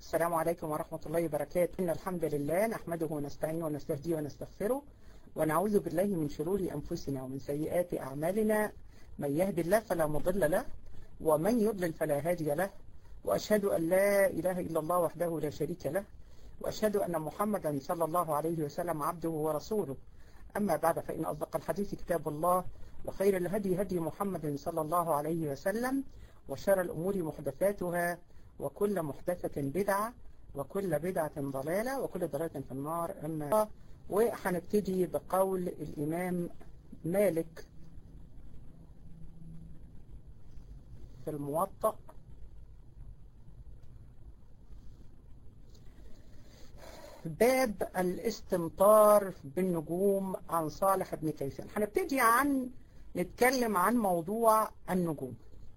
السلام عليكم ورحمة الله وبركاته إن الحمد لله نحمده ونستعينه ونستهديه ونستغفره ونعوذ بالله من شرور أنفسنا ومن سيئات أعمالنا من يهد الله فلا مضل له ومن يضلل فلا هادي له وأشهد أن لا إله إلا الله وحده لا شريك له وأشهد أن محمدا صلى الله عليه وسلم عبده ورسوله أما بعد فإن أصدق الحديث كتاب الله وخير الهدي هدي محمد صلى الله عليه وسلم وشر الأمور محدثاتها وكل محدثة بدعة وكل بدعة ضلالة وكل ضلالة في النار أما وهنبتدي بقول الإمام مالك في الموطأ باب الاستمطار بالنجوم عن صالح بن كيسان هنبتدي عن نتكلم عن موضوع النجوم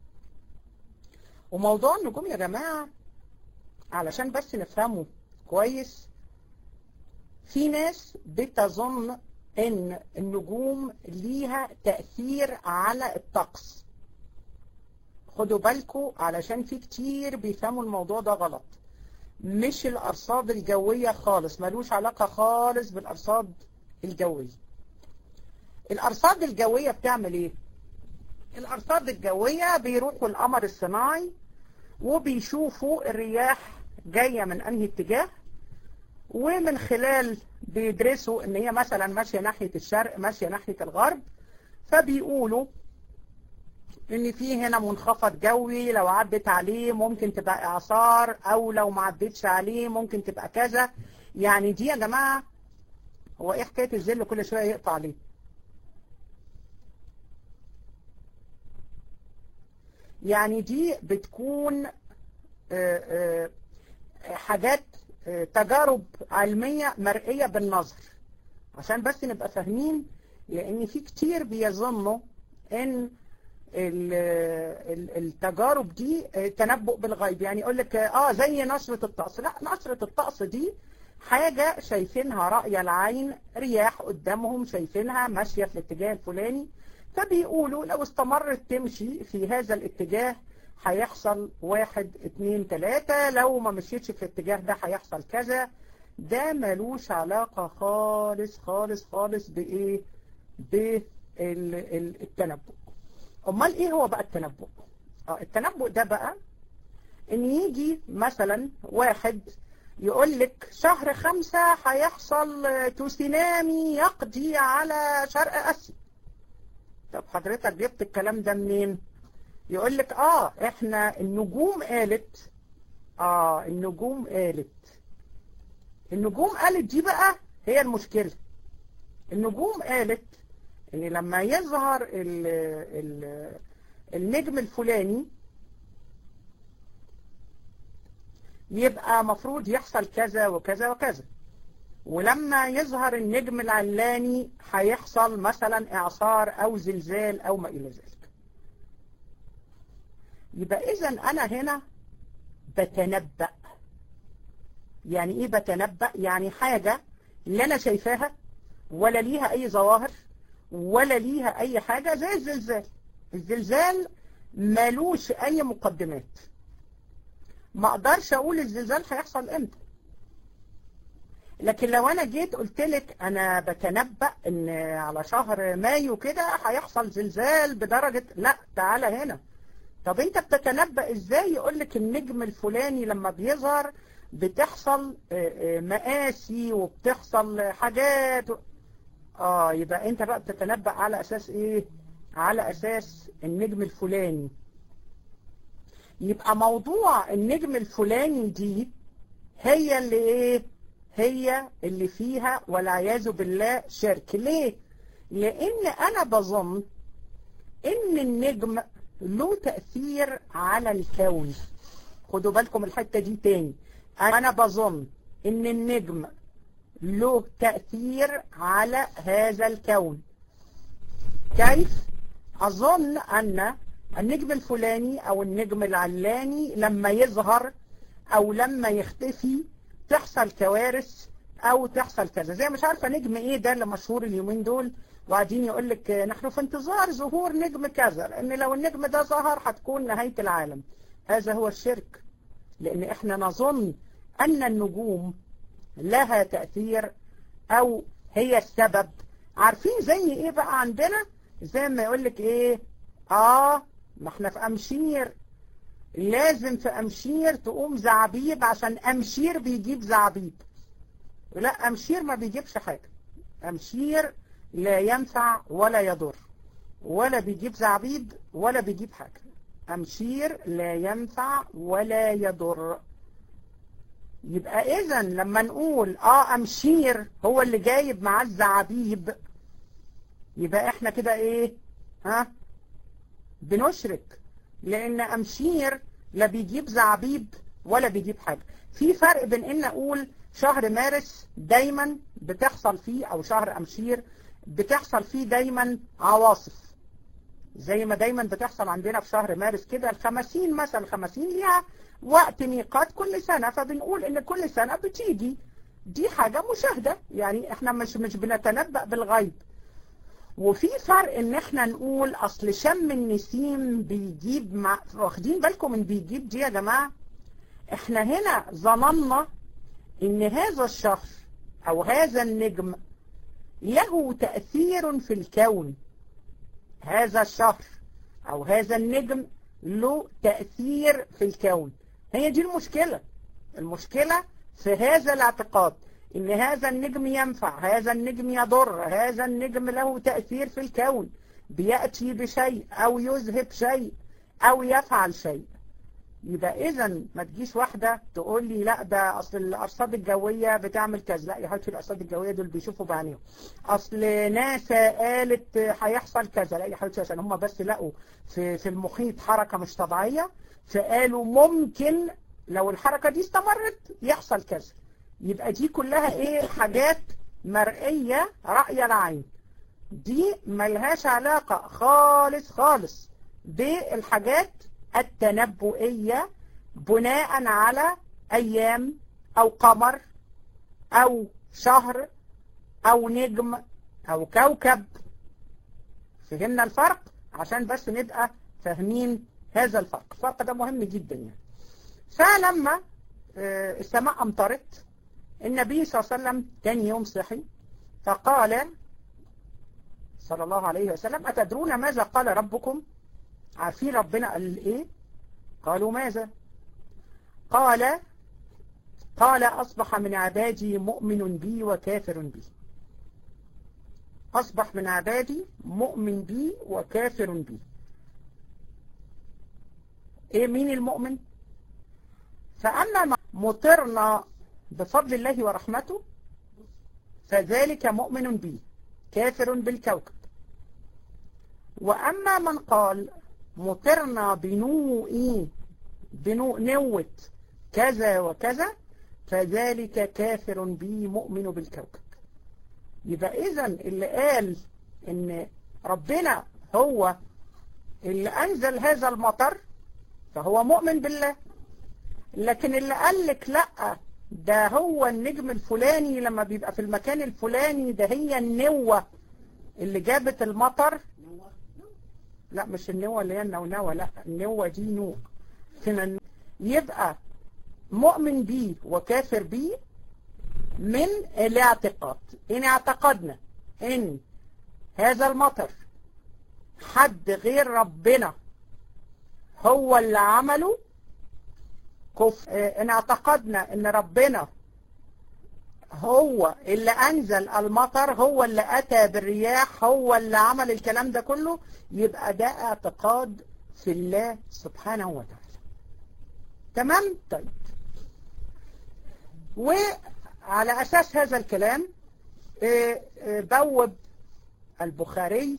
وموضوع النجوم يا جماعة علشان بس نفهمه كويس في ناس بتظن ان النجوم ليها تأثير على الطقس خدوا بالكم علشان في كتير بيفهموا الموضوع ده غلط مش الأرصاد الجوية خالص ملوش علاقة خالص بالأرصاد الجوية الأرصاد الجوية بتعمل ايه الأرصاد الجوية بيروحوا القمر الصناعي وبيشوفوا الرياح جاية من أنهي اتجاه ومن خلال بيدرسوا ان هي مثلا ماشية ناحية الشرق ماشية ناحية الغرب فبيقولوا ان في هنا منخفض جوي لو عدت عليه ممكن تبقى اعصار او لو ما عدتش عليه ممكن تبقى كذا يعني دي يا جماعة هو ايه حكاية الظل كل شوية يقطع عليه يعني دي بتكون حاجات تجارب علمية مرئية بالنظر عشان بس نبقى فاهمين لان في كتير بيظنوا ان التجارب دي تنبؤ بالغيب يعني يقول لك اه زي نشرة الطقس لا نشرة الطقس دي حاجة شايفينها رأي العين رياح قدامهم شايفينها ماشية في الاتجاه الفلاني فبيقولوا لو استمرت تمشي في هذا الاتجاه هيحصل واحد اتنين تلاتة لو ما مشيتش في الاتجاه ده هيحصل كذا ده ملوش علاقة خالص خالص خالص بإيه بالتنبؤ امال ايه هو بقى التنبؤ اه التنبؤ ده بقى ان يجي مثلا واحد يقول لك شهر خمسة هيحصل تسونامي يقضي على شرق اسيا طب حضرتك جبت الكلام ده منين يقول لك اه احنا النجوم قالت اه النجوم قالت النجوم قالت دي بقى هي المشكلة النجوم قالت ان لما يظهر ال ال النجم الفلاني يبقى مفروض يحصل كذا وكذا وكذا ولما يظهر النجم العلاني هيحصل مثلا اعصار او زلزال او ما الى ذلك يبقى اذا انا هنا بتنبأ يعني ايه بتنبأ يعني حاجة اللي انا شايفاها ولا ليها اي ظواهر ولا ليها اي حاجة زي الزلزال الزلزال مالوش اي مقدمات ما اقدرش اقول الزلزال هيحصل امتى لكن لو انا جيت قلت لك انا بتنبأ ان على شهر مايو كده هيحصل زلزال بدرجة لا تعالى هنا طب انت بتتنبأ ازاي يقول لك النجم الفلاني لما بيظهر بتحصل مقاسي وبتحصل حاجات اه يبقى انت بقى بتتنبأ على اساس ايه على اساس النجم الفلاني يبقى موضوع النجم الفلاني دي هي اللي ايه هي اللي فيها والعياذ بالله شرك ليه لان انا بظن ان النجم له تأثير على الكون خدوا بالكم الحتة دي تاني انا بظن ان النجم له تأثير على هذا الكون كيف أظن أن النجم الفلاني أو النجم العلاني لما يظهر أو لما يختفي تحصل كوارث أو تحصل كذا زي مش عارفة نجم إيه ده اللي مشهور اليومين دول وقاعدين يقول لك نحن في انتظار ظهور نجم كذا لأن لو النجم ده ظهر هتكون نهاية العالم هذا هو الشرك لأن إحنا نظن أن النجوم لها تأثير أو هي السبب عارفين زي إيه بقى عندنا زي ما يقولك إيه آه ما احنا في أمشير لازم في أمشير تقوم زعبيب عشان أمشير بيجيب زعبيب لا أمشير ما بيجيبش حاجة أمشير لا ينفع ولا يضر ولا بيجيب زعبيب ولا بيجيب حاجة أمشير لا ينفع ولا يضر يبقى إذا لما نقول آه أمشير هو اللي جايب معاه الزعبيب يبقى إحنا كده إيه ها بنشرك لأن أمشير لا بيجيب زعبيب ولا بيجيب حاجة في فرق بين إن أقول شهر مارس دايما بتحصل فيه أو شهر أمشير بتحصل فيه دايما عواصف زي ما دايما بتحصل عندنا في شهر مارس كده الخمسين مثلا الخمسين ليها وقت ميقات كل سنة فبنقول ان كل سنة بتيجي دي حاجة مشاهدة يعني احنا مش مش بنتنبأ بالغيب وفي فرق ان احنا نقول اصل شم النسيم بيجيب مع واخدين بالكم من بيجيب دي يا جماعة احنا هنا ظننا ان هذا الشهر او هذا النجم له تأثير في الكون هذا الشهر او هذا النجم له تأثير في الكون هي دي المشكلة المشكلة في هذا الاعتقاد ان هذا النجم ينفع هذا النجم يضر هذا النجم له تأثير في الكون بيأتي بشيء او يذهب شيء او يفعل شيء يبقى اذا ما تجيش واحدة تقول لي لا ده اصل الارصاد الجوية بتعمل كذا لا يا حبيبتي الارصاد الجوية دول بيشوفوا بعينيهم اصل ناسا قالت هيحصل كذا لا يا حبيبتي عشان هم بس لقوا في في المحيط حركة مش طبيعية فقالوا ممكن لو الحركة دي استمرت يحصل كذا يبقى دي كلها ايه حاجات مرئية رأي العين دي ملهاش علاقة خالص خالص بالحاجات التنبؤية بناء على أيام أو قمر أو شهر أو نجم أو كوكب فهمنا الفرق عشان بس نبقى فاهمين هذا الفرق الفرق ده مهم جدا يعني فلما السماء أمطرت النبي صلى الله عليه وسلم تاني يوم صحي فقال صلى الله عليه وسلم أتدرون ماذا قال ربكم عارفين ربنا قال ايه قالوا ماذا قال قال أصبح من عبادي مؤمن بي وكافر بي أصبح من عبادي مؤمن بي وكافر بي إيه مين المؤمن فأما مطرنا بفضل الله ورحمته فذلك مؤمن بي كافر بالكوكب وأما من قال مطرنا بنوء بنوء نوت كذا وكذا فذلك كافر بي مؤمن بالكوكب يبقى إذا اللي قال إن ربنا هو اللي أنزل هذا المطر فهو مؤمن بالله لكن اللي قال لك لأ ده هو النجم الفلاني لما بيبقى في المكان الفلاني ده هي النوة اللي جابت المطر لا مش النوة اللي هي النونوة لا النوة دي نوع فيما يبقى مؤمن بيه وكافر بيه من الاعتقاد إن اعتقدنا إن هذا المطر حد غير ربنا هو اللي عمله كف إن اعتقدنا إن ربنا هو اللي أنزل المطر هو اللي أتى بالرياح هو اللي عمل الكلام ده كله يبقى ده اعتقاد في الله سبحانه وتعالى تمام طيب وعلى أساس هذا الكلام بوب البخاري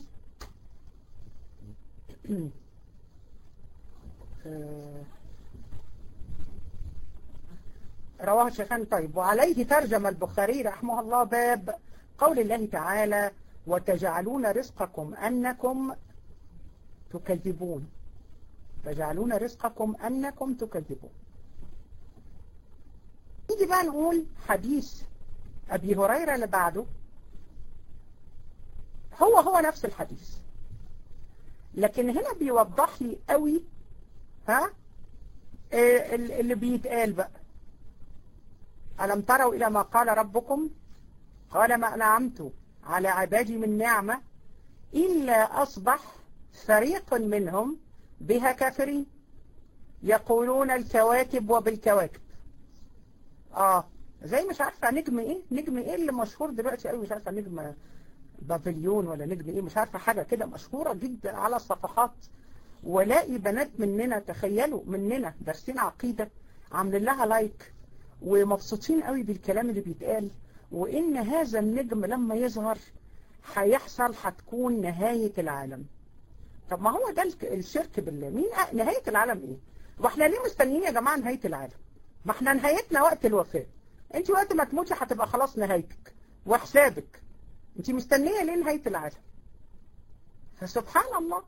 رواه الشيخان طيب وعليه ترجم البخاري رحمه الله باب قول الله تعالى وتجعلون رزقكم أنكم تكذبون تجعلون رزقكم أنكم تكذبون نيجي بقى نقول حديث أبي هريرة اللي بعده هو هو نفس الحديث لكن هنا بيوضح لي قوي ها اللي بيتقال بقى ألم تروا إلى ما قال ربكم قال ما أنعمت على عبادي من نعمة إلا أصبح فريق منهم بها كافرين يقولون الكواكب وبالكواكب آه زي مش عارفة نجم إيه نجم إيه اللي مشهور دلوقتي قوي مش عارفة نجم بافليون ولا نجم إيه مش عارفة حاجة كده مشهورة جدا على الصفحات ولاقي بنات مننا تخيلوا مننا دارسين عقيدة عاملين لها لايك ومبسوطين قوي بالكلام اللي بيتقال وإن هذا النجم لما يظهر هيحصل هتكون نهاية العالم طب ما هو ده الشرك بالله مين نهاية العالم ايه واحنا ليه مستنيين يا جماعة نهاية العالم ما احنا نهايتنا وقت الوفاة انت وقت ما تموتي هتبقى خلاص نهايتك وحسابك انت مستنية ليه نهاية العالم فسبحان الله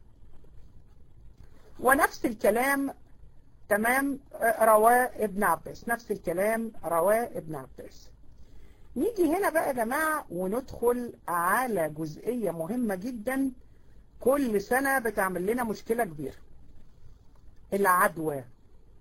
ونفس الكلام تمام رواه ابن عباس نفس الكلام رواه ابن عباس نيجي هنا بقى يا جماعة وندخل على جزئية مهمة جدا كل سنة بتعمل لنا مشكلة كبيرة العدوى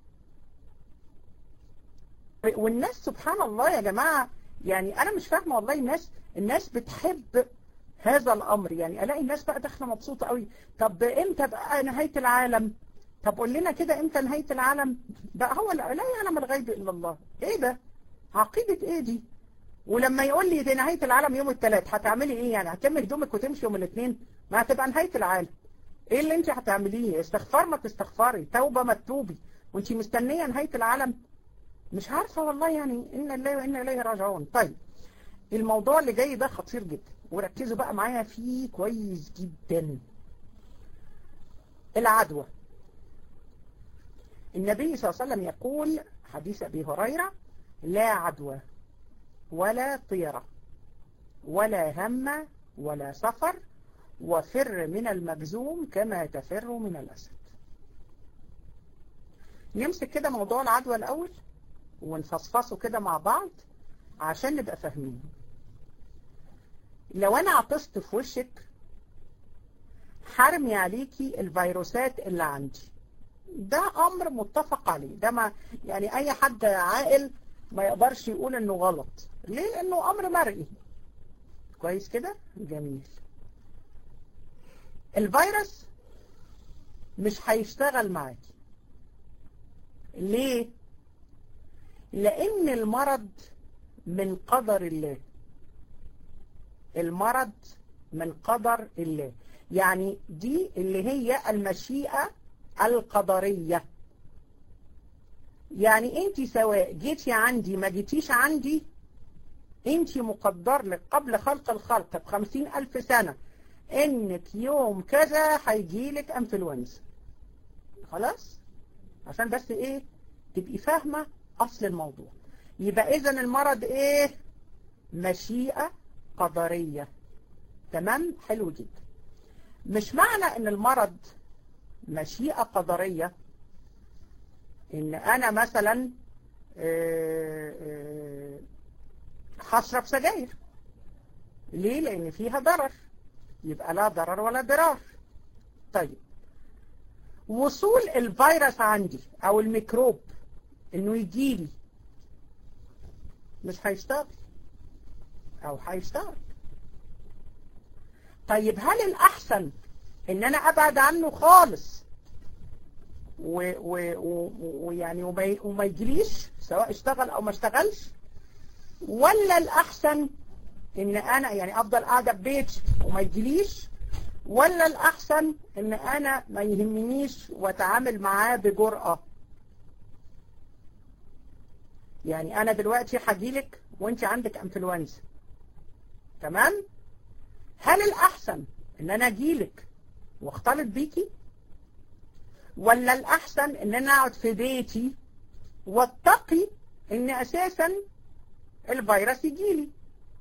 والناس سبحان الله يا جماعة يعني أنا مش فاهمة والله الناس الناس بتحب هذا الأمر يعني ألاقي الناس بقى داخله مبسوطة قوي طب إمتى بقى نهاية العالم طب قول لنا كده إمتى نهاية العالم بقى هو لا, لا يعلم الغيب إلا الله إيه ده عقيدة إيه دي ولما يقول لي دي نهاية العالم يوم الثلاث هتعملي إيه يعني هتعمل هدومك وتمشي يوم الاثنين ما هتبقى نهاية العالم إيه اللي أنت هتعمليه استغفار ما تستغفري توبة ما تتوبي وأنت مستنية نهاية العالم مش عارفة والله يعني إن الله وإنا إليه راجعون طيب الموضوع اللي جاي ده خطير جدا وركزوا بقى معايا فيه كويس جدا العدوى النبي صلى الله عليه وسلم يقول حديث أبي هريرة لا عدوى ولا طيرة ولا هم ولا سفر وفر من المجزوم كما تفر من الأسد نمسك كده موضوع العدوى الأول ونفصفصه كده مع بعض عشان نبقى فاهمين لو أنا عطست في وشك حرمي عليكي الفيروسات اللي عندي ده أمر متفق عليه ده ما يعني أي حد عاقل ما يقدرش يقول إنه غلط ليه لأنه أمر مرئي كويس كده جميل الفيروس مش هيشتغل معاكي ليه لأن المرض من قدر الله المرض من قدر الله يعني دي اللي هي المشيئة القدرية يعني انت سواء جيتي عندي ما جيتيش عندي انت مقدر لك قبل خلق الخلق بخمسين ألف سنة انك يوم كذا هيجيلك انفلونزا خلاص عشان بس ايه تبقي فاهمة اصل الموضوع يبقى اذا المرض ايه مشيئة قدرية تمام حلو جدا مش معنى ان المرض مشيئة قدرية ان انا مثلا هشرب سجاير ليه لان فيها ضرر يبقى لا ضرر ولا ضرار طيب وصول الفيروس عندي او الميكروب انه يجيلي مش هيشتغل او هيشتغل طيب هل الاحسن ان انا ابعد عنه خالص ويعني وما, وما يجيليش سواء اشتغل او ما اشتغلش ولا الاحسن ان انا يعني افضل قاعده في بيتي وما يجيليش ولا الاحسن ان انا ما يهمنيش واتعامل معاه بجرأة يعني انا دلوقتي هجيلك وانت عندك انفلونزا تمام هل الاحسن ان انا اجيلك واختلط بيكي ولا الاحسن ان انا اقعد في بيتي واتقي ان اساسا الفيروس يجيلي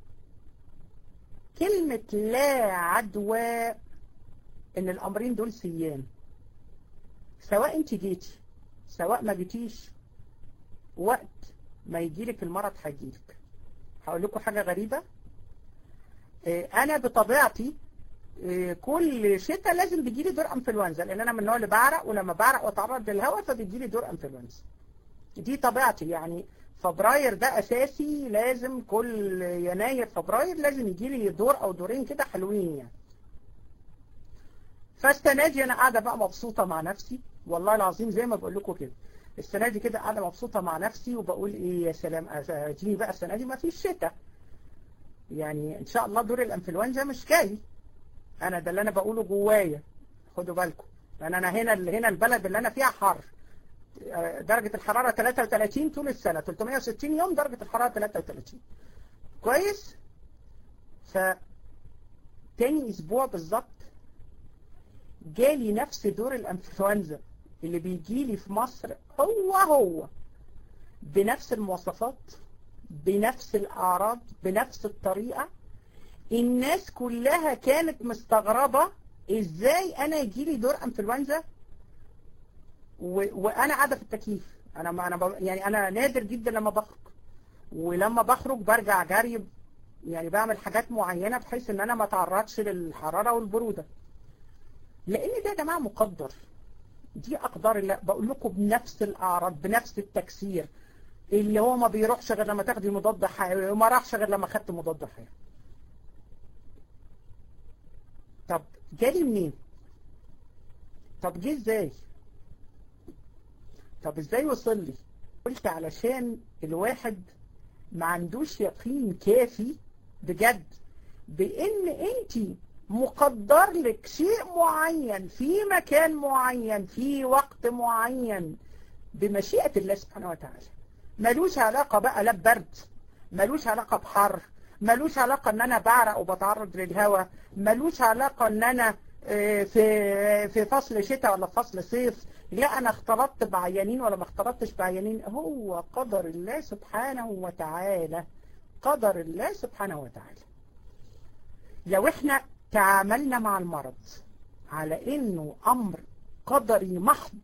كلمة لا عدوى ان الامرين دول سيان سواء انت جيتي سواء ما جيتيش وقت ما يجيلك المرض هيجيلك هقول لكم حاجة غريبة انا بطبيعتي كل شتاء لازم بيجيلي دور انفلونزا لان انا من النوع اللي بعرق ولما بعرق واتعرض للهواء فبيجيلي دور انفلونزا دي طبيعتي يعني فبراير ده اساسي لازم كل يناير فبراير لازم يجي لي دور او دورين كده حلوين يعني فالسنه دي انا قاعده بقى مبسوطه مع نفسي والله العظيم زي ما بقول لكم كده السنه دي كده قاعده مبسوطه مع نفسي وبقول ايه يا سلام اديني بقى السنه دي ما فيش شتاء يعني ان شاء الله دور الانفلونزا مش جاي انا ده اللي انا بقوله جوايا خدوا بالكم لان انا هنا هنا البلد اللي انا فيها حر درجة الحرارة 33 طول السنة 360 يوم درجة الحرارة 33 كويس ف تاني اسبوع بالظبط جالي نفس دور الانفلونزا اللي بيجي لي في مصر هو هو بنفس المواصفات بنفس الاعراض بنفس الطريقة الناس كلها كانت مستغربة ازاي انا يجي لي دور انفلونزا و... وانا قاعده في التكييف انا ما انا ب... يعني انا نادر جدا لما بخرج ولما بخرج برجع جري يعني بعمل حاجات معينه بحيث ان انا ما اتعرضش للحراره والبروده لان ده يا جماعه مقدر دي اقدار الله بقول لكم بنفس الاعراض بنفس التكسير اللي هو ما بيروحش غير لما تاخدي مضاد حيوي وما راحش غير لما خدت مضاد حيوي طب جالي منين طب جه ازاي طب ازاي وصل لي قلت علشان الواحد ما عندوش يقين كافي بجد بان انت مقدر لك شيء معين في مكان معين في وقت معين بمشيئة الله سبحانه وتعالى ملوش علاقة بقى لا ببرد ملوش علاقة بحر ملوش علاقة ان انا بعرق وبتعرض للهواء ملوش علاقة ان انا في في فصل شتاء ولا فصل صيف لا انا اختلطت بعيانين ولا ما اختلطتش بعيانين هو قدر الله سبحانه وتعالى قدر الله سبحانه وتعالى لو احنا تعاملنا مع المرض على انه امر قدري محض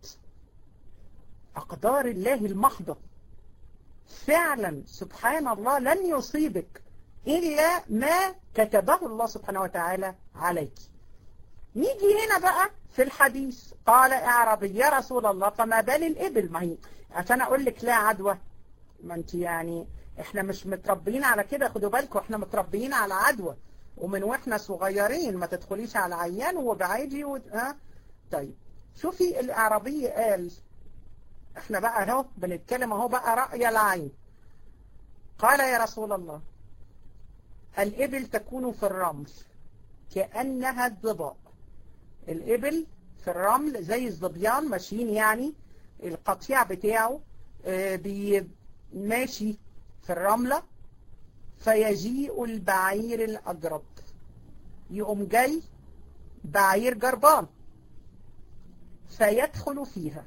اقدار الله المحضة فعلا سبحان الله لن يصيبك الا ما كتبه الله سبحانه وتعالى عليك نيجي هنا بقى في الحديث قال اعرابي يا رسول الله فما بال الابل ما هي عشان اقول لك لا عدوى ما انت يعني احنا مش متربيين على كده خدوا بالكم احنا متربيين على عدوى ومن واحنا صغيرين ما تدخليش على عيان وبعيدي و... ها طيب شوفي الاعرابي قال احنا بقى اهو بنتكلم اهو بقى رأي العين قال يا رسول الله الابل تكون في الرمل كأنها الضباء الإبل في الرمل زي الظبيان ماشيين يعني القطيع بتاعه ماشي في الرملة فيجيء البعير الأجرب يقوم جاي بعير جربان فيدخل فيها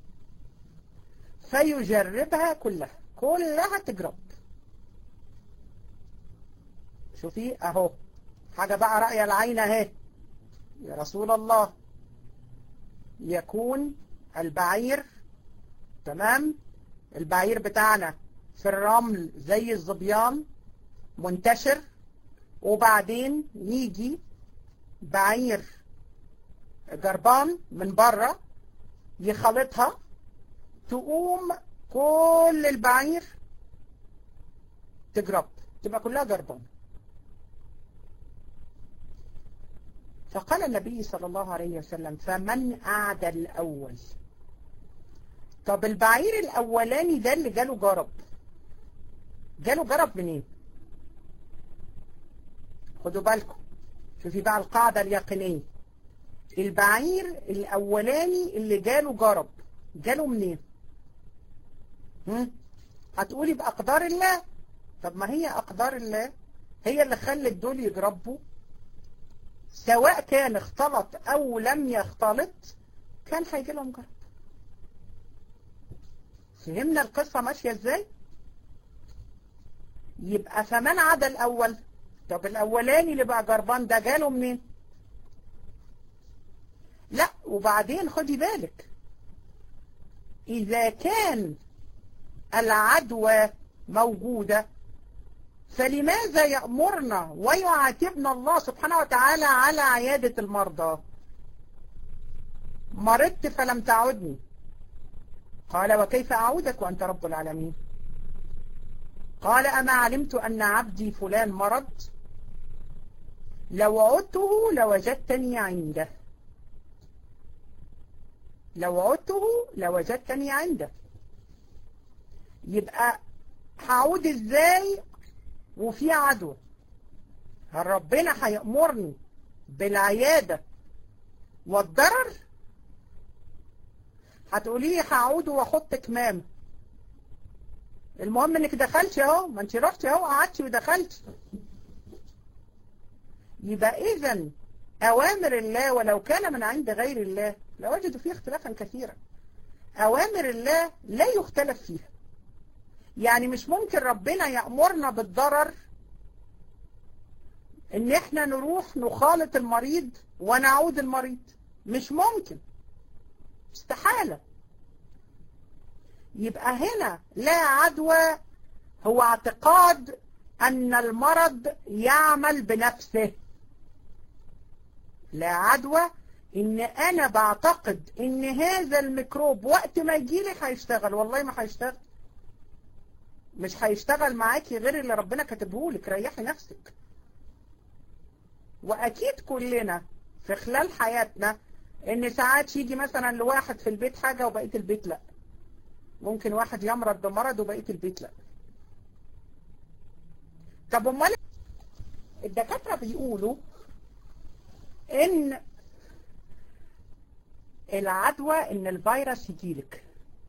فيجربها كلها كلها تجرب شوفي اهو حاجة بقى رأي العين اهي يا رسول الله يكون البعير تمام البعير بتاعنا في الرمل زي الظبيان منتشر وبعدين يجي بعير جربان من بره يخلطها تقوم كل البعير تجرب تبقى كلها جربان فقال النبي صلى الله عليه وسلم فمن أعد الأول طب البعير الأولاني ده اللي جاله جرب جاله جرب منين خدوا بالكم شوفي بقى القاعدة اليقينية البعير الأولاني اللي جاله جرب جاله منين هم؟ هتقولي بأقدار الله طب ما هي أقدار الله هي اللي خلت دول يجربوا سواء كان اختلط او لم يختلط كان هيجي لهم جرب فهمنا القصة ماشية ازاي يبقى فمن عدا الاول طب الاولاني اللي بقى جربان ده جاله منين لا وبعدين خدي بالك اذا كان العدوى موجودة فلماذا يأمرنا ويعاتبنا الله سبحانه وتعالى على عيادة المرضى مرضت فلم تعدني قال وكيف أعودك وأنت رب العالمين قال أما علمت أن عبدي فلان مرض لو عدته لوجدتني عنده لو عدته لوجدتني عنده يبقى هعود ازاي وفي عدوى هل ربنا هيأمرني بالعيادة والضرر هتقولي لي هعود واحط كمامة المهم انك دخلتي اهو ما انت رحتي اهو قعدتي ودخلتي يبقى اذا اوامر الله ولو كان من عند غير الله لوجدوا فيه اختلافا كثيرا اوامر الله لا يختلف فيها يعني مش ممكن ربنا يأمرنا بالضرر ان احنا نروح نخالط المريض ونعود المريض مش ممكن استحالة يبقى هنا لا عدوى هو اعتقاد ان المرض يعمل بنفسه لا عدوى ان انا بعتقد ان هذا الميكروب وقت ما يجيلي هيشتغل والله ما هيشتغل مش هيشتغل معاكي غير اللي ربنا كاتبه لك ريحي نفسك واكيد كلنا في خلال حياتنا ان ساعات يجي مثلا لواحد في البيت حاجة وبقية البيت لا ممكن واحد يمرض بمرض وبقية البيت لا طب امال الدكاترة بيقولوا ان العدوى ان الفيروس يجيلك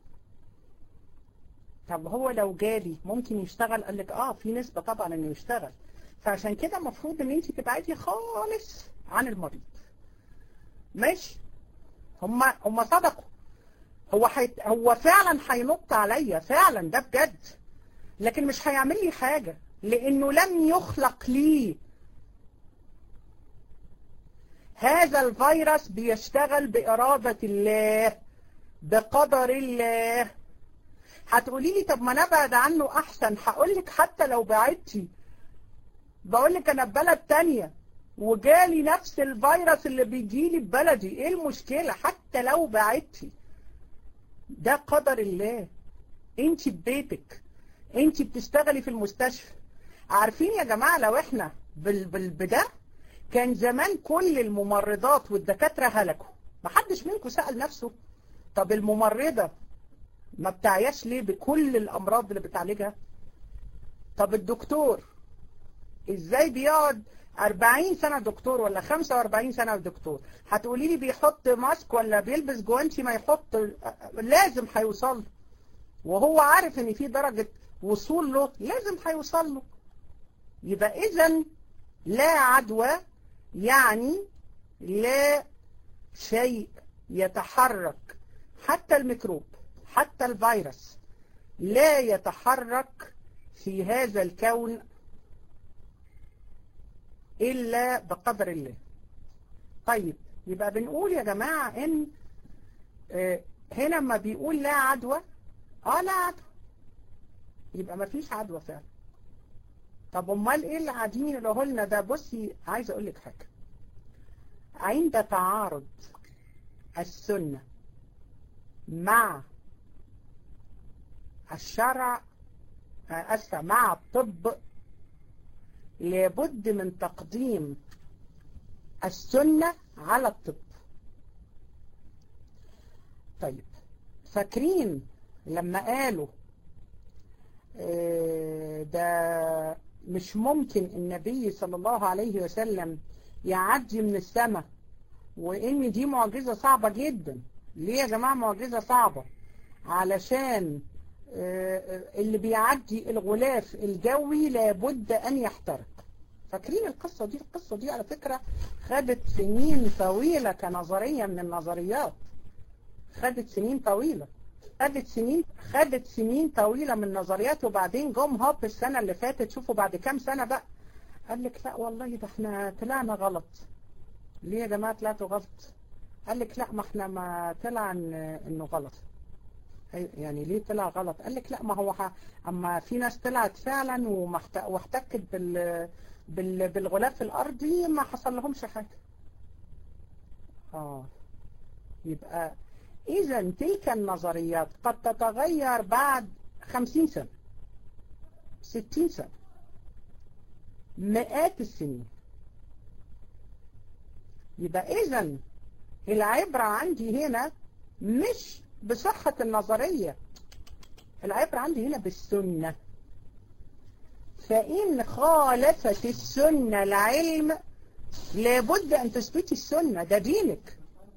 طب هو لو جالي ممكن يشتغل قال لك اه في نسبة طبعا انه يشتغل فعشان كده المفروض ان انت تبعدي خالص عن المريض ماشي هما هما صدقوا هو حيت هو فعلا هينط عليا فعلا ده بجد لكن مش هيعمل لي حاجة لانه لم يخلق لي هذا الفيروس بيشتغل بإرادة الله بقدر الله هتقولي لي طب ما نبعد عنه احسن هقول لك حتى لو بعدتي بقول لك انا في بلد تانية وجالي نفس الفيروس اللي بيجي لي في بلدي ايه المشكلة حتى لو بعدتي ده قدر الله انت في بيتك انت بتشتغلي في المستشفى عارفين يا جماعة لو احنا بال بال بده كان زمان كل الممرضات والدكاترة هلكوا محدش منكم سأل نفسه طب الممرضة ما بتعيش ليه بكل الأمراض اللي بتعالجها طب الدكتور ازاي بيقعد 40 سنة دكتور ولا 45 سنة دكتور هتقولي لي بيحط ماسك ولا بيلبس جوانتي ما يحط لازم هيوصل وهو عارف ان في درجة وصول له لازم هيوصل له يبقى اذا لا عدوى يعني لا شيء يتحرك حتى الميكروب حتى الفيروس لا يتحرك في هذا الكون إلا بقدر الله طيب يبقى بنقول يا جماعة إن آه هنا ما بيقول لا عدوى آه لا عدوى يبقى ما فيش عدوى فعلا طب امال ايه اللي قاعدين يقولوا لنا ده بصي عايز اقول لك حاجه عند تعارض السنه مع الشرع اسفه مع الطب لابد من تقديم السنه على الطب طيب فاكرين لما قالوا ده مش ممكن النبي صلى الله عليه وسلم يعدي من السماء وان دي معجزة صعبة جدا ليه يا جماعة معجزة صعبة علشان اللي بيعدي الغلاف الجوي لابد ان يحترق فاكرين القصة دي القصة دي على فكرة خدت سنين طويلة كنظرية من النظريات خدت سنين طويلة خدت سنين خدت سنين طويلة من نظريات وبعدين جم هوب السنة اللي فاتت شوفوا بعد كام سنة بقى قال لك لا والله ده احنا طلعنا غلط ليه يا جماعة طلعتوا غلط قال لك لا ما احنا ما طلع انه غلط يعني ليه طلع غلط قال لك لا ما هو ح... اما في ناس طلعت فعلا ومحت... واحتكت بال... بال... بالغلاف الارضي ما حصل لهمش حاجة اه يبقى إذا تلك النظريات قد تتغير بعد خمسين سنة ستين سنة مئات السنين يبقى إذا العبرة عندي هنا مش بصحة النظرية العبرة عندي هنا بالسنة فإن خالفت السنة العلم لابد أن تثبتي السنة ده دينك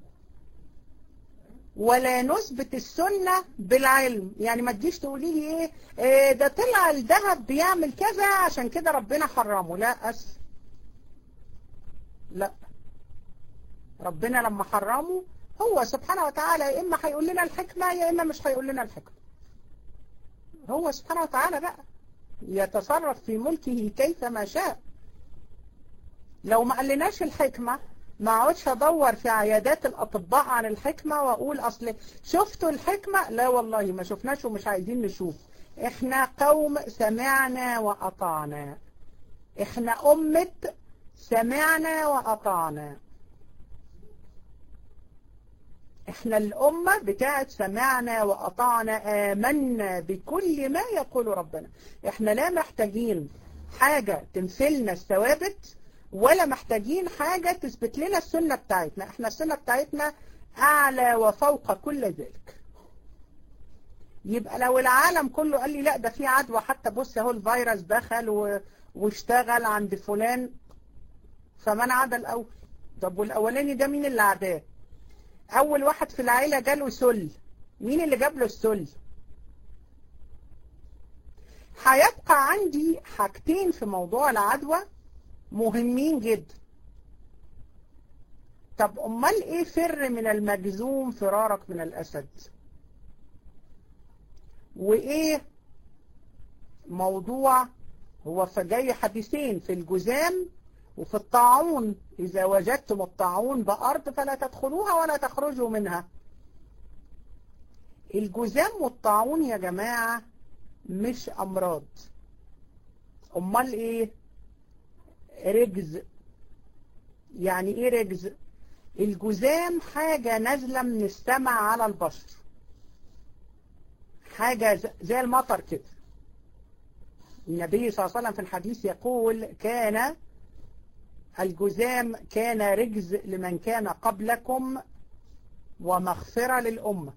ولا نثبت السنة بالعلم يعني ما تجيش تقولي لي ايه, إيه ده طلع الذهب بيعمل كذا عشان كده ربنا حرمه لا أس لا ربنا لما حرمه هو سبحانه وتعالى يا إما هيقول لنا الحكمة يا إما مش هيقول لنا الحكمة هو سبحانه وتعالى بقى يتصرف في ملكه كيفما شاء لو ما قالناش الحكمة ما اقعدش ادور في عيادات الاطباء عن الحكمة واقول اصل شفتوا الحكمة لا والله ما شفناش ومش عايزين نشوف احنا قوم سمعنا واطعنا احنا امة سمعنا واطعنا احنا الامة بتاعت سمعنا واطعنا امنا بكل ما يقول ربنا احنا لا محتاجين حاجة تمثلنا الثوابت ولا محتاجين حاجة تثبت لنا السنة بتاعتنا احنا السنة بتاعتنا اعلى وفوق كل ذلك يبقى لو العالم كله قال لي لا ده في عدوى حتى بص اهو الفيروس دخل و... واشتغل عند فلان فمن عدا الاول طب والاولاني ده مين اللي عداه اول واحد في العيلة جاله سل مين اللي جاب له السل هيبقى عندي حاجتين في موضوع العدوى مهمين جدا طب امال ايه فر من المجزوم فرارك من الاسد وايه موضوع هو فجاي حديثين في الجزام وفي الطاعون إذا وجدتم الطاعون بأرض فلا تدخلوها ولا تخرجوا منها الجزام والطاعون يا جماعة مش أمراض أمال إيه رجز يعني إيه رجز الجزام حاجة نازلة من السماء على البشر حاجة زي المطر كده النبي صلى الله عليه وسلم في الحديث يقول كان الجزام كان رجز لمن كان قبلكم ومغفرة للأمة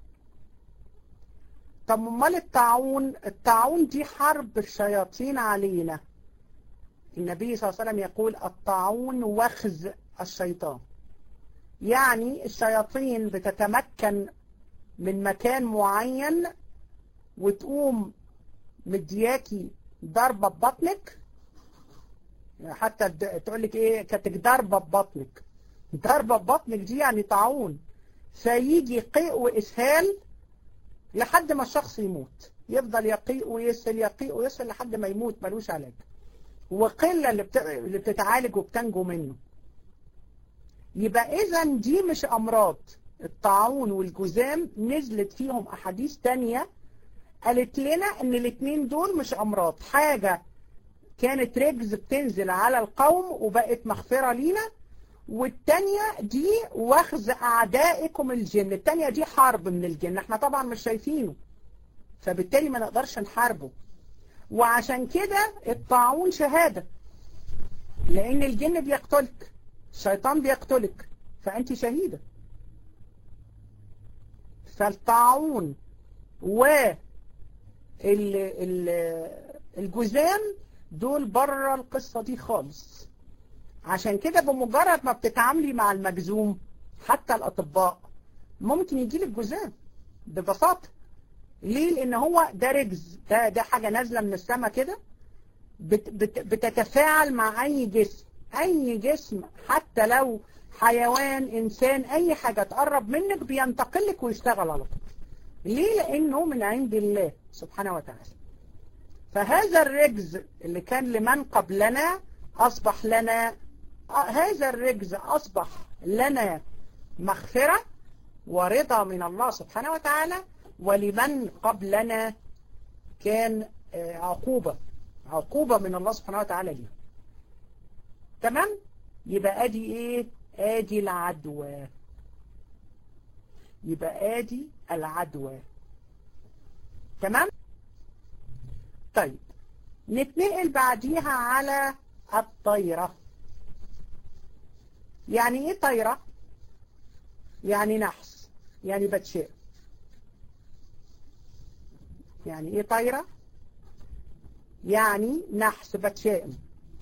طب امال الطاعون الطاعون دي حرب الشياطين علينا النبي صلى الله عليه وسلم يقول الطاعون وخز الشيطان يعني الشياطين بتتمكن من مكان معين وتقوم مدياكي ضربة ببطنك حتى تقول لك ايه كانت ضربة ببطنك ضربة ببطنك دي يعني طاعون فيجي قيء وإسهال لحد ما الشخص يموت يفضل يقيء ويسهل يقيء ويسهل لحد ما يموت ملوش علاج وقلة اللي, بت... اللي بتتعالج وبتنجو منه يبقى إذا دي مش أمراض الطاعون والجزام نزلت فيهم أحاديث تانية قالت لنا ان الاثنين دول مش امراض حاجة كانت رجز بتنزل على القوم وبقت مغفرة لينا والتانية دي واخذ اعدائكم الجن التانية دي حرب من الجن احنا طبعا مش شايفينه فبالتالي ما نقدرش نحاربه وعشان كده الطاعون شهادة لان الجن بيقتلك الشيطان بيقتلك فانت شهيدة فالطاعون و الجزام دول بره القصة دي خالص عشان كده بمجرد ما بتتعاملي مع المجزوم حتى الأطباء ممكن يجيلك جزام ببساطة ليه لأن هو ده رجز ده, ده حاجة نازلة من السماء كده بت بت بتتفاعل مع أي جسم أي جسم حتى لو حيوان إنسان أي حاجة تقرب منك بينتقلك ويشتغل على طول ليه لأنه من عند الله سبحانه وتعالى فهذا الرجز اللي كان لمن قبلنا أصبح لنا هذا الرجز أصبح لنا مغفرة ورضا من الله سبحانه وتعالى ولمن قبلنا كان عقوبة عقوبة من الله سبحانه وتعالى ليه تمام يبقى ادي ايه ادي العدوى يبقى ادي العدوى تمام طيب نتنقل بعديها على الطيرة يعني ايه طيرة يعني نحس يعني بتشاء يعني ايه طيرة يعني نحس بتشائم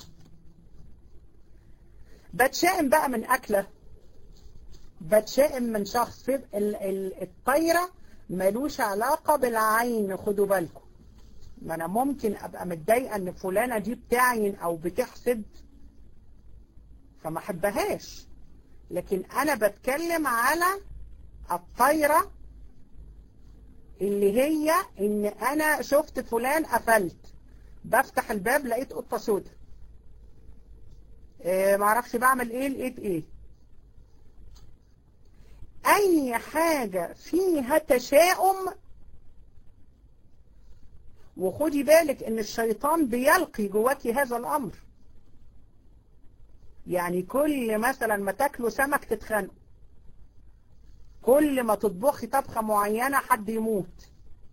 بتشائم بقى من أكلة بتشائم من شخص الطيرة ملوش علاقة بالعين خدوا بالكم ما أنا ممكن أبقى متضايقة إن فلانة دي بتعين أو بتحسد فما أحبهاش لكن أنا بتكلم على الطيرة اللي هي إن أنا شفت فلان قفلت بفتح الباب لقيت قطة سودة إيه معرفش بعمل ايه لقيت ايه اي حاجة فيها تشاؤم وخدي بالك ان الشيطان بيلقي جواكي هذا الامر يعني كل مثلا ما تاكلوا سمك تتخانقوا كل ما تطبخي طبخة معينة حد يموت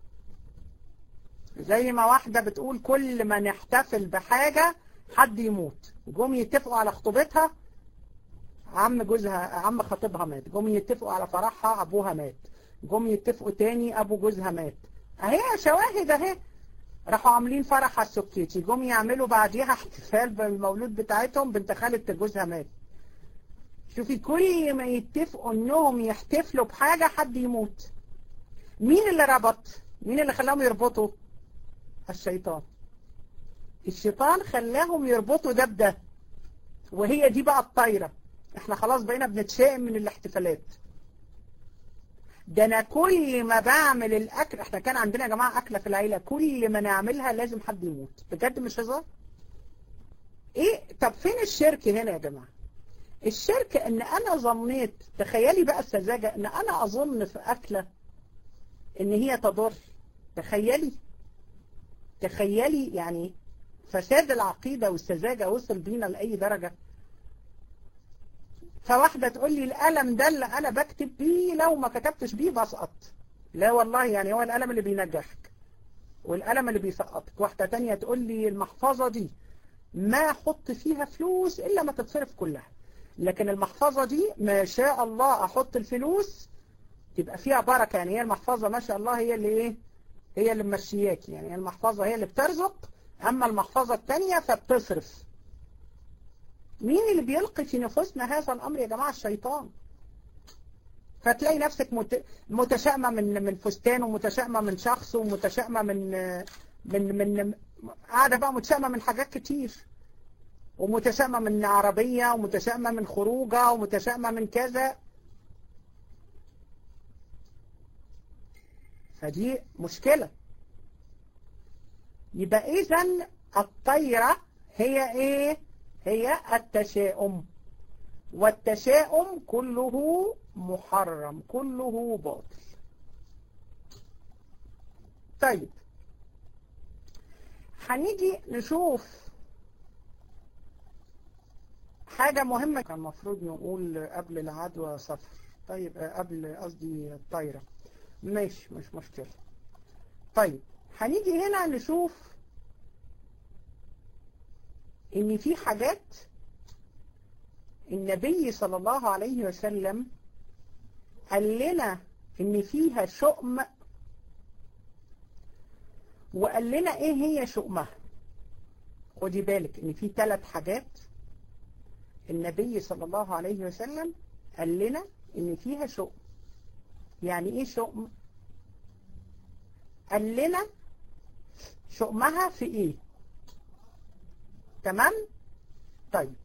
زي ما واحدة بتقول كل ما نحتفل بحاجة حد يموت جم يتفقوا على خطوبتها عم جوزها عم خطيبها مات جم يتفقوا على فرحها ابوها مات جم يتفقوا تاني ابو جوزها مات اهي شواهد اهي راحوا عاملين فرح على السكيتي جم يعملوا بعديها احتفال بالمولود بتاعتهم بنت خالة جوزها مات شوفي كل ما يتفقوا انهم يحتفلوا بحاجة حد يموت مين اللي ربط مين اللي خلاهم يربطوا الشيطان الشيطان خلاهم يربطوا ده بده وهي دي بقى الطايرة احنا خلاص بقينا بنتشائم من الاحتفالات ده انا كل ما بعمل الاكل احنا كان عندنا يا جماعة اكلة في العيلة كل ما نعملها لازم حد يموت بجد مش هزار ايه طب فين الشرك هنا يا جماعة الشرك ان انا ظنيت تخيلي بقى السذاجة ان انا اظن في اكلة ان هي تضر تخيلي تخيلي يعني فساد العقيدة والسذاجة وصل بينا لأي درجة فواحدة تقول لي القلم ده اللي أنا بكتب بيه لو ما كتبتش بيه بسقط لا والله يعني هو القلم اللي بينجحك والقلم اللي بيسقطك واحدة تانية تقول لي المحفظة دي ما أحط فيها فلوس إلا ما تتصرف كلها لكن المحفظة دي ما شاء الله أحط الفلوس تبقى فيها بركة يعني هي المحفظة ما شاء الله هي اللي إيه هي اللي ممشياك يعني المحفظة هي اللي بترزق أما المحفظة الثانية فبتصرف مين اللي بيلقي في نفوسنا هذا الأمر يا جماعة الشيطان فتلاقي نفسك متشائمة من من فستان ومتشائمة من شخص ومتشائمة من من من قاعدة بقى متشائمة من حاجات كتير ومتشائمة من عربية ومتشائمة من خروجة ومتشائمة من كذا فدي مشكلة يبقى إذا الطيرة هي إيه هي التشاؤم والتشاؤم كله محرم كله باطل طيب هنيجي نشوف حاجة مهمة كان المفروض نقول قبل العدوى صفر طيب قبل قصدي الطايرة ماشي مش مشكلة طيب هنيجي هنا نشوف ان في حاجات النبي صلى الله عليه وسلم قال لنا ان فيها شؤم وقال لنا ايه هي شؤمها خدي بالك ان في ثلاث حاجات النبي صلى الله عليه وسلم قال لنا ان فيها شؤم يعني ايه شؤم قال لنا شؤمها في ايه تمام طيب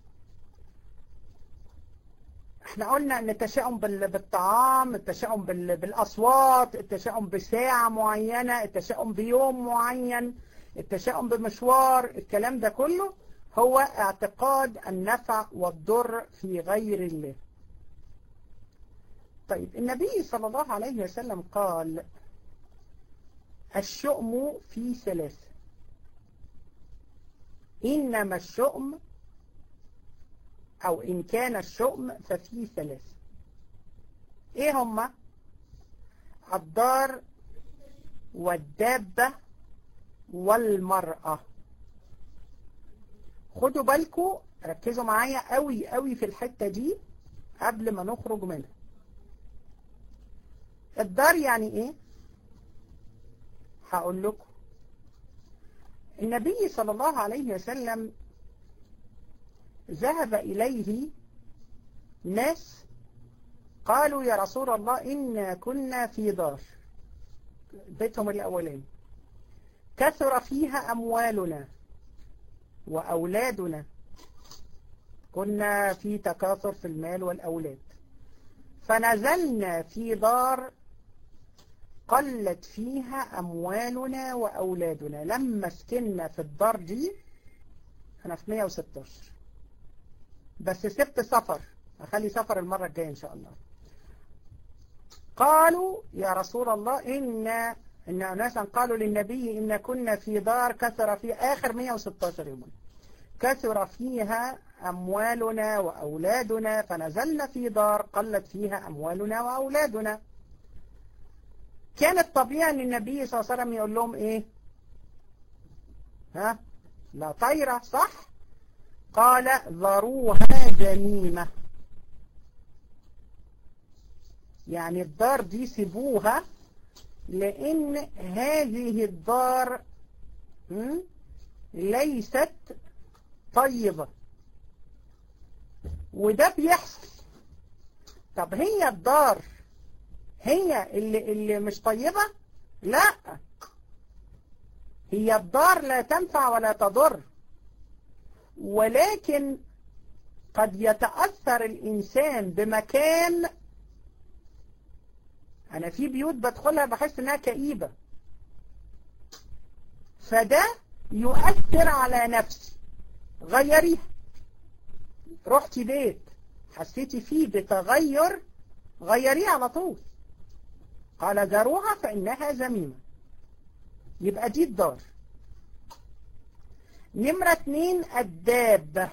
احنا قلنا ان التشاؤم بالطعام التشاؤم بالاصوات التشاؤم بساعة معينة التشاؤم بيوم معين التشاؤم بمشوار الكلام ده كله هو اعتقاد النفع والضر في غير الله طيب النبي صلى الله عليه وسلم قال الشؤم في ثلاثة إنما الشؤم أو إن كان الشؤم ففي ثلاثة إيه هما الدار والدابة والمرأة خدوا بالكم ركزوا معايا قوي قوي في الحتة دي قبل ما نخرج منها الدار يعني ايه هقول لكم النبي صلى الله عليه وسلم ذهب إليه ناس قالوا يا رسول الله إنا كنا في دار بيتهم الأولين كثر فيها أموالنا وأولادنا كنا في تكاثر في المال والأولاد فنزلنا في دار قلت فيها أموالنا وأولادنا لما سكننا في الدار دي أنا في 116 بس سبت سفر أخلي سفر المرة الجاية إن شاء الله قالوا يا رسول الله إن إن أناسا قالوا للنبي إن كنا في دار كثر في آخر 116 يوما كثر فيها أموالنا وأولادنا فنزلنا في دار قلت فيها أموالنا وأولادنا كان الطبيعي أن النبي صلى الله عليه وسلم يقول لهم إيه ها لا طيرة صح قال ذروها جميمة يعني الدار دي سيبوها لأن هذه الدار ليست طيبة وده بيحصل طب هي الدار هي اللي, اللي مش طيبة لا هي الدار لا تنفع ولا تضر ولكن قد يتأثر الإنسان بمكان أنا في بيوت بدخلها بحس إنها كئيبة فده يؤثر على نفسي غيريها رحتي بيت حسيتي فيه بتغير غيريه على طول قال ذروها فإنها زميمة يبقى دي الدار نمرة اتنين الدابة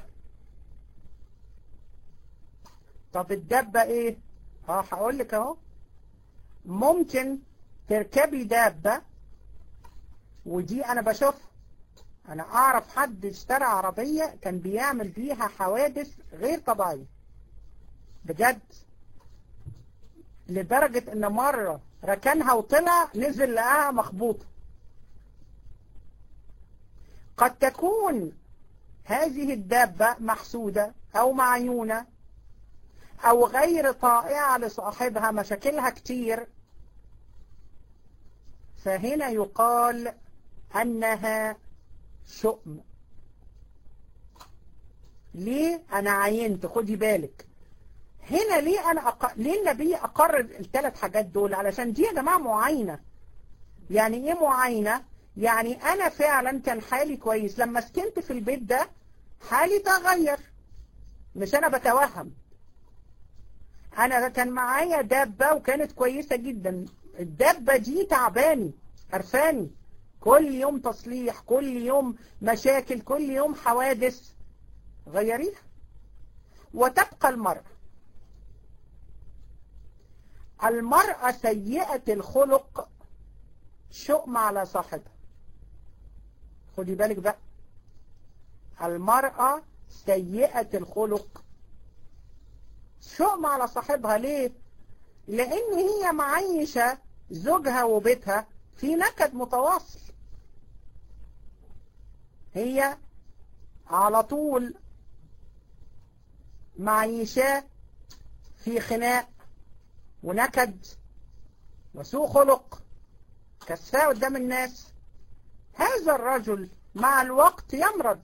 طب الدابة ايه اه هقول لك اهو ممكن تركبي دابة ودي انا بشوفها انا اعرف حد اشترى عربية كان بيعمل بيها حوادث غير طبيعية بجد لدرجة ان مرة ركنها وطلع نزل لقاها مخبوطة قد تكون هذه الدابة محسودة او معيونة او غير طائعة لصاحبها مشاكلها كتير فهنا يقال انها شؤم ليه انا عينت خدي بالك هنا ليه انا أق... ليه النبي اقرر الثلاث حاجات دول علشان دي يا جماعه معاينه يعني ايه معاينه يعني انا فعلا كان حالي كويس لما سكنت في البيت ده حالي تغير مش انا بتوهم انا كان معايا دابه وكانت كويسه جدا الدابه دي تعباني قرفاني كل يوم تصليح كل يوم مشاكل كل يوم حوادث غيريها وتبقى المرأة المرأة سيئة الخلق شؤم على صاحبها خدي بالك بقى المرأة سيئة الخلق شؤم على صاحبها ليه لان هي معيشة زوجها وبيتها في نكد متواصل هي على طول معيشاه في خناق ونكد وسوء خلق كساء قدام الناس هذا الرجل مع الوقت يمرض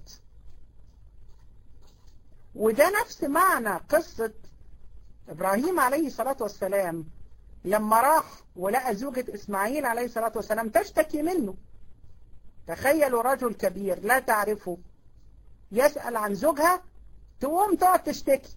وده نفس معنى قصة إبراهيم عليه الصلاة والسلام لما راح ولقى زوجة إسماعيل عليه الصلاة والسلام تشتكي منه تخيلوا رجل كبير لا تعرفه يسأل عن زوجها تقوم تقعد تشتكي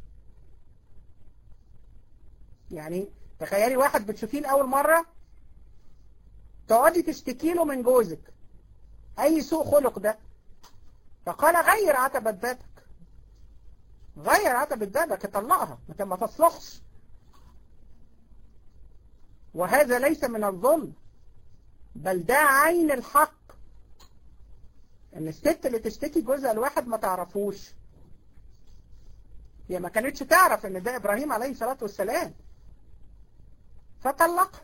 يعني تخيلي واحد بتشوفيه لأول مرة تقعدي تشتكي له من جوزك أي سوء خلق ده فقال غير عتبة بابك غير عتبة بابك اطلقها ما تصلحش وهذا ليس من الظلم بل ده عين الحق ان الست اللي تشتكي جوزها الواحد ما تعرفوش هي ما كانتش تعرف ان ده ابراهيم عليه الصلاة والسلام فطلقها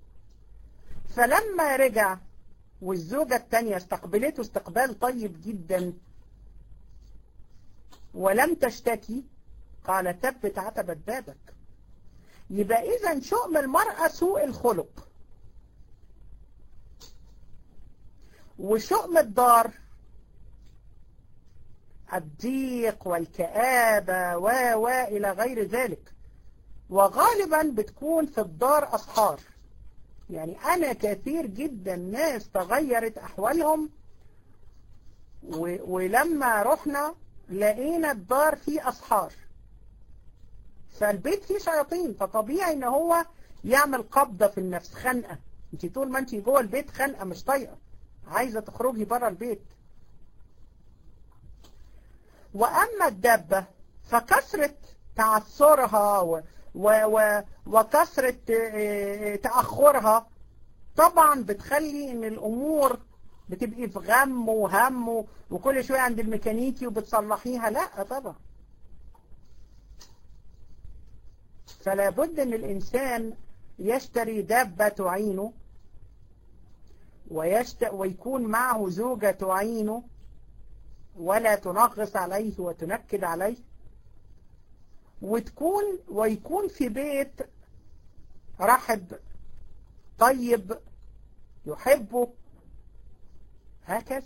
فلما رجع والزوجة التانية استقبلته استقبال طيب جدا ولم تشتكي قال تبت عتبت بابك يبقى إذا شؤم المرأة سوء الخلق وشؤم الدار الضيق والكآبة و و إلى غير ذلك وغالبا بتكون في الدار أصحار يعني أنا كثير جدا ناس تغيرت أحوالهم ولما رحنا لقينا الدار فيه أصحار فالبيت فيه شياطين فطبيعي ان هو يعمل قبضة في النفس خنقة انت طول ما انت جوه البيت خنقة مش طايقة عايزة تخرجي بره البيت وأما الدابة فكثرة تعثرها و و و وكثرة تأخرها طبعا بتخلي ان الأمور بتبقي في غم وهم وكل شوية عند الميكانيكي وبتصلحيها لا طبعا فلا بد ان الانسان يشتري دابة تعينه ويشت... ويكون معه زوجة تعينه ولا تنغص عليه وتنكد عليه وتكون ويكون في بيت رحب طيب يحبه هكذا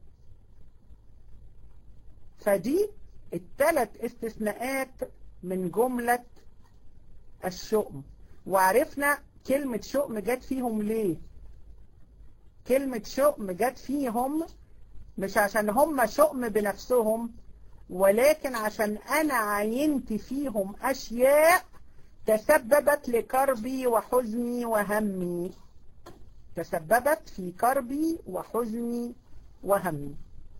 فدي الثلاث استثناءات من جملة الشؤم وعرفنا كلمة شؤم جت فيهم ليه كلمة شؤم جت فيهم مش عشان هم شؤم بنفسهم ولكن عشان أنا عينت فيهم أشياء تسببت لكربي وحزني وهمي تسببت في كربي وحزني وهمي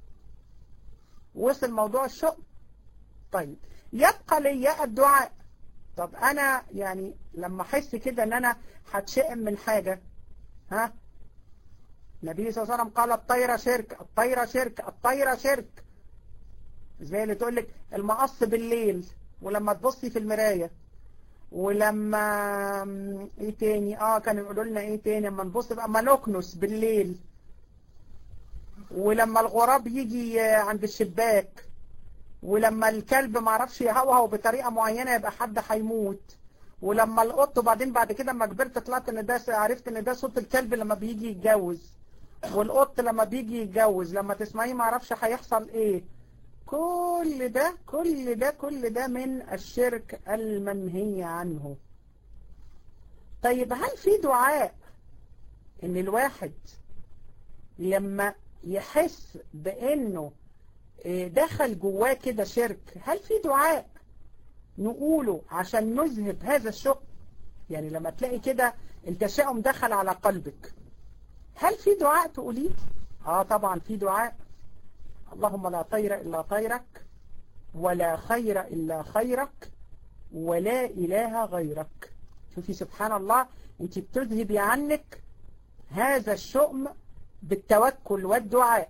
وصل موضوع الشؤم طيب يبقى لي الدعاء طب انا يعني لما احس كده ان انا هتشئم من حاجة ها النبي صلى الله عليه وسلم قال الطيرة شرك الطيرة شرك الطيرة شرك زي اللي تقول لك المقص بالليل ولما تبصي في المراية ولما ايه تاني اه كانوا يقولوا لنا ايه تاني اما نبص بقى ما نكنس بالليل ولما الغراب يجي عند الشباك ولما الكلب ما عرفش يهوهو بطريقة معينة يبقى حد هيموت ولما القط وبعدين بعد كده لما كبرت طلعت ان ده عرفت ان ده صوت الكلب لما بيجي يتجوز والقط لما بيجي يتجوز لما تسمعيه ما عرفش هيحصل ايه كل ده كل ده كل ده من الشرك المنهي عنه طيب هل في دعاء ان الواحد لما يحس بانه دخل جواه كده شرك هل في دعاء نقوله عشان نذهب هذا الشؤم يعني لما تلاقي كده التشاؤم دخل على قلبك هل في دعاء تقوليه اه طبعا في دعاء اللهم لا طير إلا طيرك ولا خير إلا خيرك ولا إله غيرك شوفي سبحان الله انت بتذهبي عنك هذا الشؤم بالتوكل والدعاء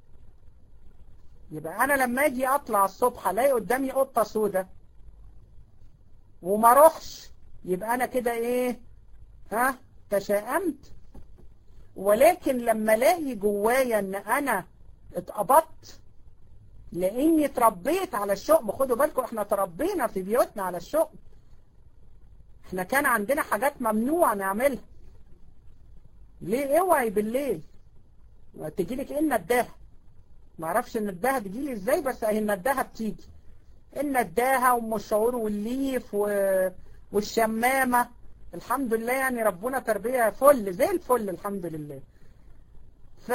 يبقى انا لما اجي اطلع الصبح الاقي قدامي قطه سودة وما اروحش يبقى انا كده ايه ها تشائمت ولكن لما الاقي جوايا ان انا اتقبضت لاني اتربيت على الشؤم خدوا بالكم احنا تربينا في بيوتنا على الشؤم احنا كان عندنا حاجات ممنوع نعملها ليه اوعي بالليل تجيلك ايه النداهه ما اعرفش النداهه بتجيلي ازاي بس اهي النداهه بتيجي النداهه وام الشعور والليف و... والشمامه الحمد لله يعني ربنا تربيه فل زي الفل الحمد لله ف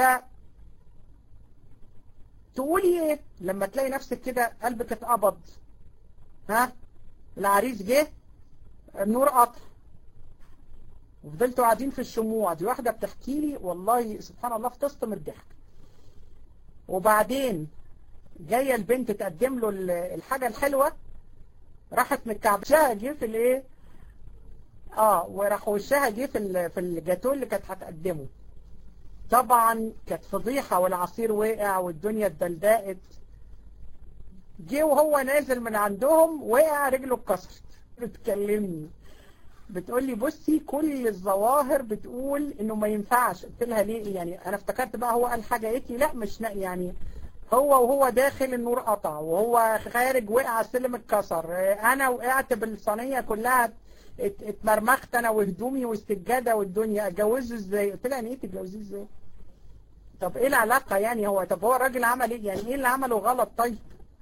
تقولي ايه لما تلاقي نفسك كده قلبك اتقبض ها العريس جه النور قطع وفضلتوا قاعدين في الشموع دي واحدة بتحكي لي والله سبحان الله فتسطم الضحك وبعدين جاية البنت تقدم له الحاجة الحلوة راحت متكعبشها جه في الايه اه وراح وشها جه في في الجاتو اللي كانت هتقدمه طبعا كانت فضيحة والعصير وقع والدنيا اتدلدقت جه وهو نازل من عندهم وقع رجله اتكسرت بتكلمني بتقول لي بصي كل الظواهر بتقول انه ما ينفعش قلت لها ليه يعني انا افتكرت بقى هو قال حاجه قالت لي لا مش يعني هو وهو داخل النور قطع وهو خارج وقع السلم اتكسر انا وقعت بالصينيه كلها اتمرمخت انا وهدومي والسجاده والدنيا اتجوزه ازاي قلت لها يعني ايه تتجوزيه ازاي طب ايه العلاقه يعني هو طب هو الراجل عمل ايه يعني ايه اللي عمله غلط طيب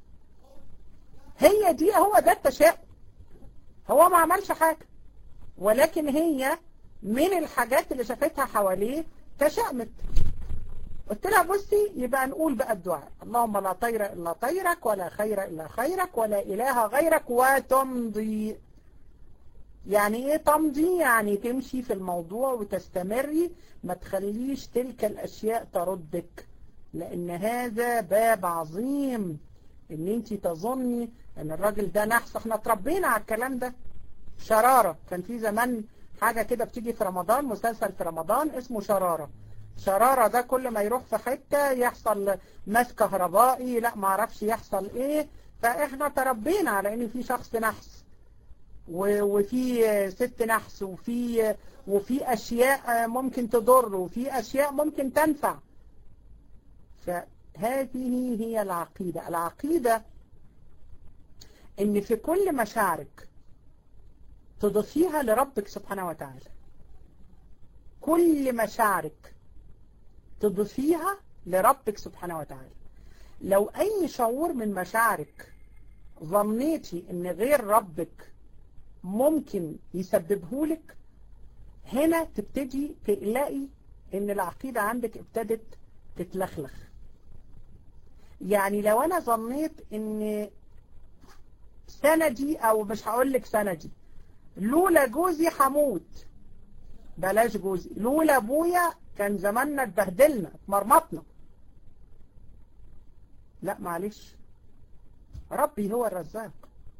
هي دي هو ده التشاؤم هو ما عملش حاجه ولكن هي من الحاجات اللي شافتها حواليه تشأمت قلت لها بصي يبقى نقول بقى الدعاء اللهم لا طير إلا طيرك ولا خير إلا خيرك ولا إله غيرك وتمضي يعني ايه تمضي يعني تمشي في الموضوع وتستمري ما تخليش تلك الأشياء تردك لأن هذا باب عظيم ان انت تظني ان الراجل ده نحس احنا اتربينا على الكلام ده شرارة كان في زمان حاجة كده بتيجي في رمضان مسلسل في رمضان اسمه شرارة شرارة ده كل ما يروح في حتة يحصل مس كهربائي لا معرفش يحصل ايه فاحنا تربينا على ان في شخص نحس وفي ست نحس وفي وفي اشياء ممكن تضر وفي اشياء ممكن تنفع فهذه هي العقيدة العقيدة ان في كل مشاعرك تضيفيها لربك سبحانه وتعالى كل مشاعرك تضيفيها لربك سبحانه وتعالى لو أي شعور من مشاعرك ظنيتي ان غير ربك ممكن يسببه لك هنا تبتدي تقلقي ان العقيدة عندك ابتدت تتلخلخ يعني لو انا ظنيت ان سندي او مش هقول لك سندي لولا جوزي هموت بلاش جوزي لولا ابويا كان زماننا اتبهدلنا اتمرمطنا لا معلش ربي هو الرزاق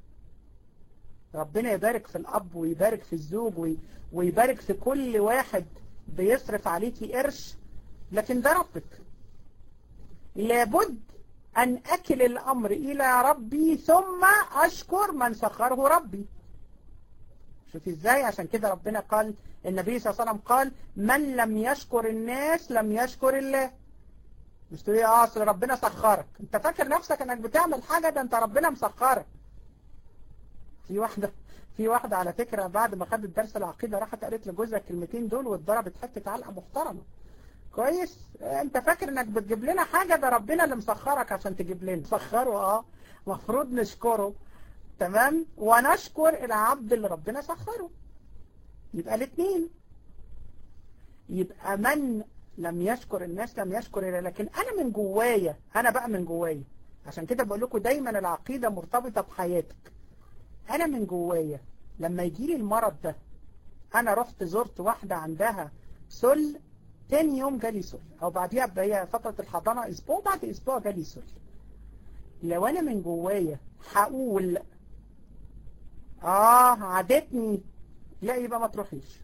ربنا يبارك في الأب ويبارك في الزوج ويبارك في كل واحد بيصرف عليكي قرش لكن ده ربك لابد أن أكل الأمر إلى ربي ثم أشكر من سخره ربي شوف ازاي عشان كده ربنا قال النبي صلى الله عليه وسلم قال من لم يشكر الناس لم يشكر الله مش تقولي اه اصل ربنا سخرك انت فاكر نفسك انك بتعمل حاجة ده انت ربنا مسخرك في واحدة في واحدة على فكرة بعد ما خدت درس العقيدة راحت قالت لجوزها الكلمتين دول واتضربت حتة علقة محترمة كويس انت فاكر انك بتجيب لنا حاجة ده ربنا اللي مسخرك عشان تجيب لنا مسخره اه مفروض نشكره تمام ونشكر العبد اللي ربنا سخره يبقى الاثنين يبقى من لم يشكر الناس لم يشكر الله لكن انا من جوايا انا بقى من جوايا عشان كده بقول لكم دايما العقيدة مرتبطة بحياتك انا من جوايا لما يجي لي المرض ده انا رحت زرت واحدة عندها سل تاني يوم جالي سل او بعديها هي فترة الحضانة اسبوع بعد اسبوع جالي سل لو انا من جوايا هقول اه عادتني لا يبقى ما تروحيش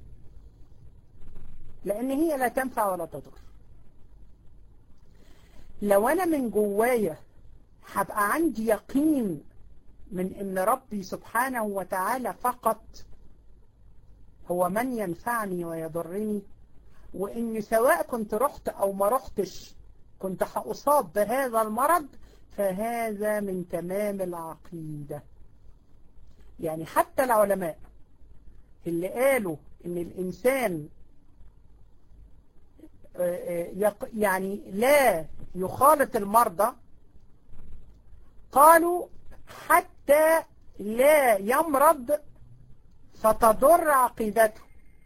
لان هي لا تنفع ولا تضر لو انا من جوايا هبقى عندي يقين من ان ربي سبحانه وتعالى فقط هو من ينفعني ويضرني وان سواء كنت رحت او ما رحتش كنت هأصاب بهذا المرض فهذا من تمام العقيدة يعني حتى العلماء اللي قالوا ان الانسان يعني لا يخالط المرضى قالوا حتى لا يمرض فتضر عقيدته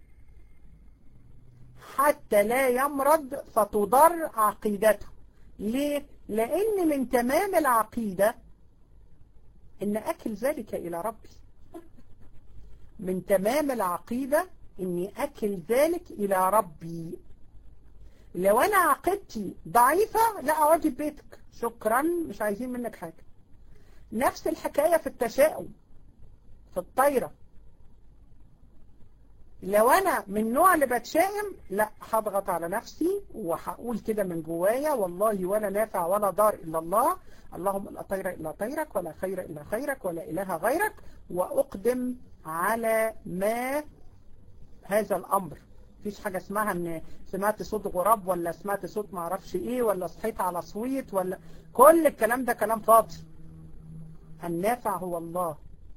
حتى لا يمرض فتضر عقيدته ليه؟ لأن من تمام العقيدة إن أكل ذلك إلى ربي من تمام العقيدة إني أكل ذلك إلى ربي لو أنا عقيدتي ضعيفة لا أقعدي بيتك شكرا مش عايزين منك حاجة نفس الحكاية في التشاؤم في الطايرة لو انا من النوع اللي بتشائم لا هضغط على نفسي وهقول كده من جوايا والله ولا نافع ولا ضار الا الله اللهم لا طير الا طيرك ولا خير الا خيرك ولا اله غيرك واقدم على ما هذا الامر مفيش حاجة اسمها ان سمعت صوت غراب ولا سمعت صوت معرفش ايه ولا صحيت على صويت ولا كل الكلام ده كلام فاضي النافع هو الله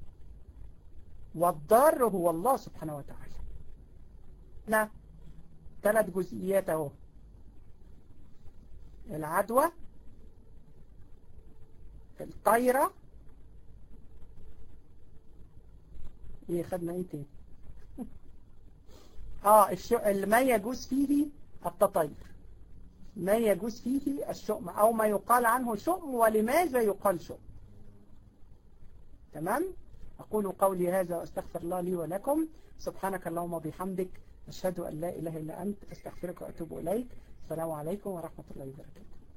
والضار هو الله سبحانه وتعالى لا ثلاث جزئيات اهو العدوى الطايرة ايه خدنا ايه تاني اه الش... ما يجوز فيه التطير ما يجوز فيه الشؤم او ما يقال عنه شؤم ولماذا يقال شؤم تمام أقول قولي هذا وأستغفر الله لي ولكم سبحانك اللهم وبحمدك أشهد أن لا إله إلا أنت أستغفرك وأتوب إليك السلام عليكم ورحمة الله وبركاته